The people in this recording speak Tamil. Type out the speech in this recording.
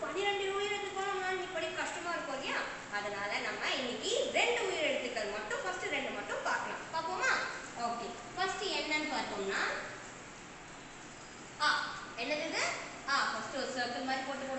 பன்னிரெண்டு உயிரெழுத்துக்களும் இன்னைக்கு படிக்க கஷ்டமா இருக்கும் இல்லையா அதனால நம்ம இன்னைக்கு ரெண்டு உயிரெழுத்துக்கள் மட்டும் ஃபர்ஸ்ட் ரெண்டு மட்டும் பார்க்கலாம் பார்ப்போமா ஓகே ஃபர்ஸ்ட் என்னன்னு பார்த்தோம்னா ஆ என்னது இது ஆ ஃபர்ஸ்ட் ஒரு சர்க்கிள் மாதிரி போட்டு